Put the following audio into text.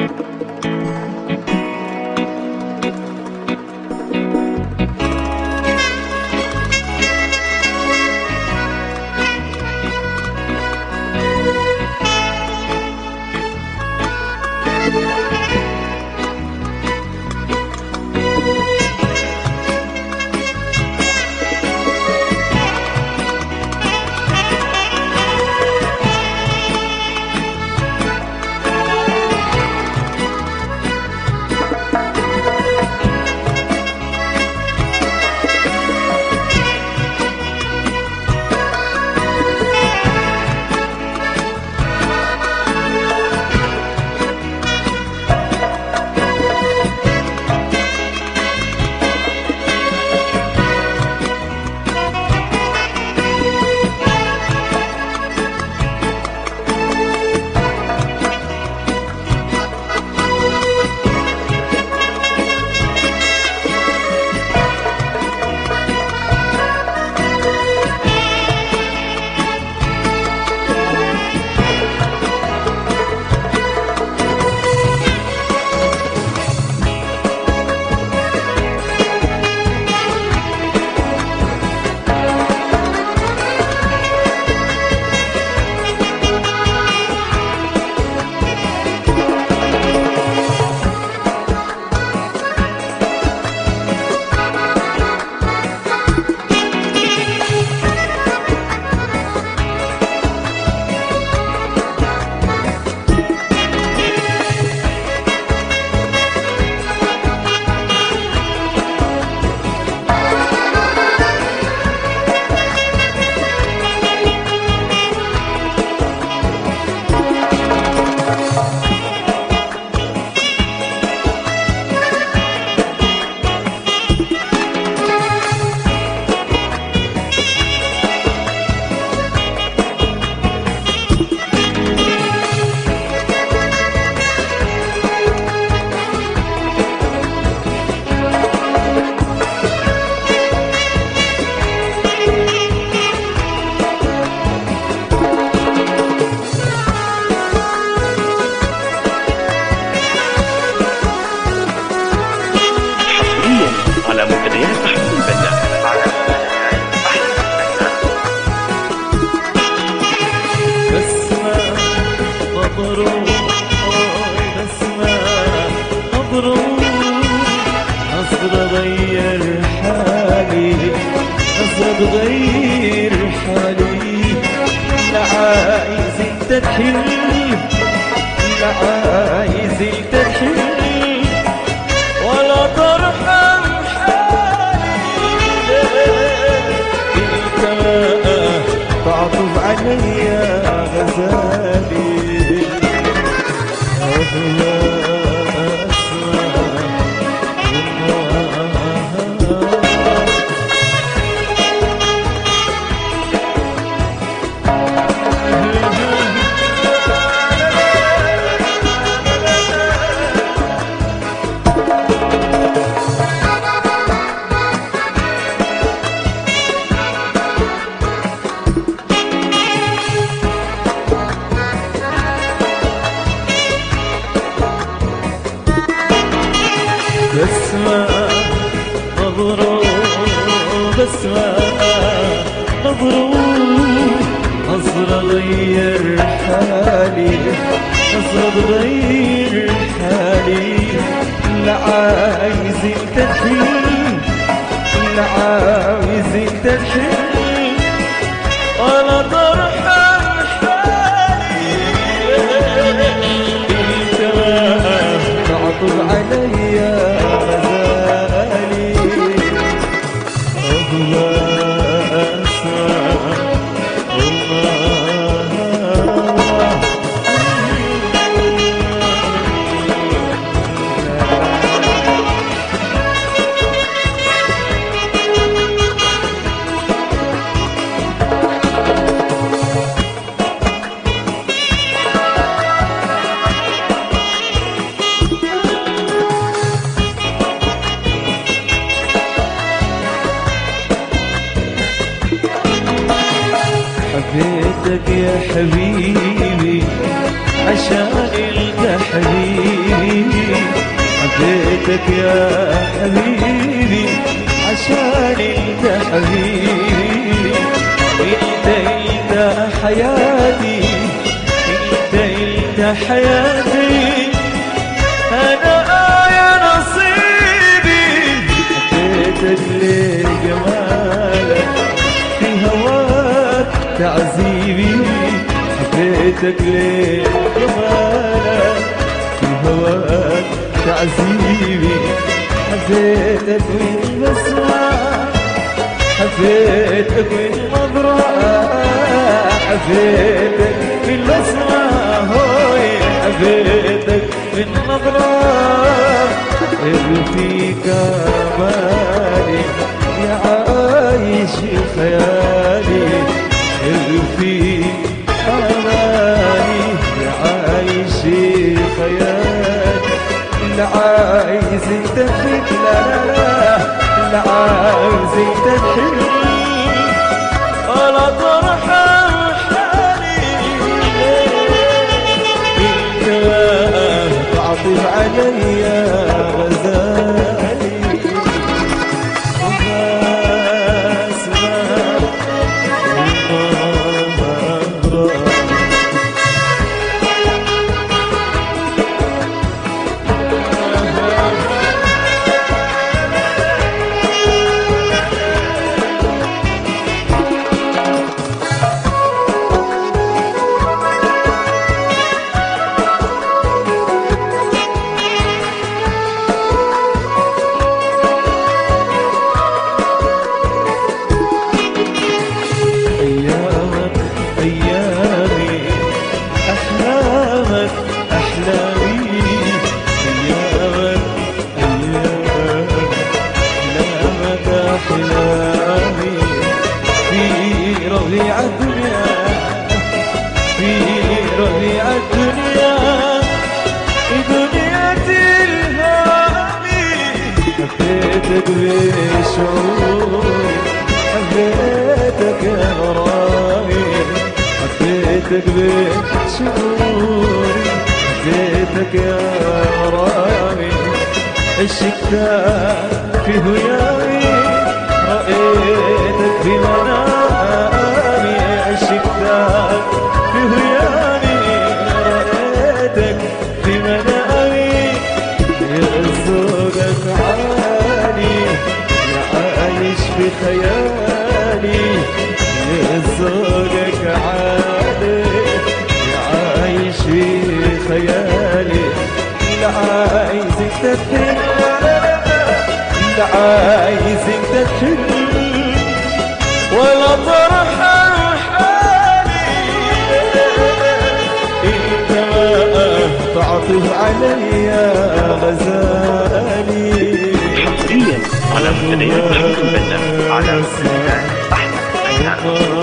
بغير حالي لا عايز التدخل لا عايز التدخل ولا ترحم حالي انت تعطف علي غزالي بسمة مبروك بسمة مبروك نظرة غير حالي نظرة تغير حالي لا عايز التدخين لا عايز التدخين ولا ترحم حالي انت تعطف علي غزالي الله أسمع الله حبيتك يا حبيبي عشان القى حبيبي حبيتك يا حبيبي عشان انت حبيبي انت انت حياتي انت انت حياتي انا يا نصيبي حبيتك لجمالك في هواك تعذيبي حبيتك لجمالك في هواك تعذيبي حبيتك من بسمة حبيتك من نظرة حبيتك من بسمة هوي حبيتك من نظرة فيك مالي يا عايش خيالي فيك امالي يا عايش خيالي لا عايز انت فيك لا لا لا لا عايز انت فيك ولا ترحم حالي انت تعطف علي غزالي وما اسمع أيامك أيامي أحلامك أحلامي أيامك أيامك أحلامك أحلامي في ربيع الدنيا في ربيع الدنيا في دنيا الهامي حبيتك بشعوري حبيتك يا غرامي حبيتك بشعوري حبيتك يا غرامي عشقتك في هيامي رأيتك في منامي عشقتك في هيامي رأيتك في منامي يا ذوقك عالي يا عايش في خيالي يا ذوقك عالي يا عايش في خيالي لا عايزك تدخل لا عايزك تدخل ولا ترحم حالي انت ما تعطف علي غزالي حصريا على منتديات محمود البنا على موقع احمد ايام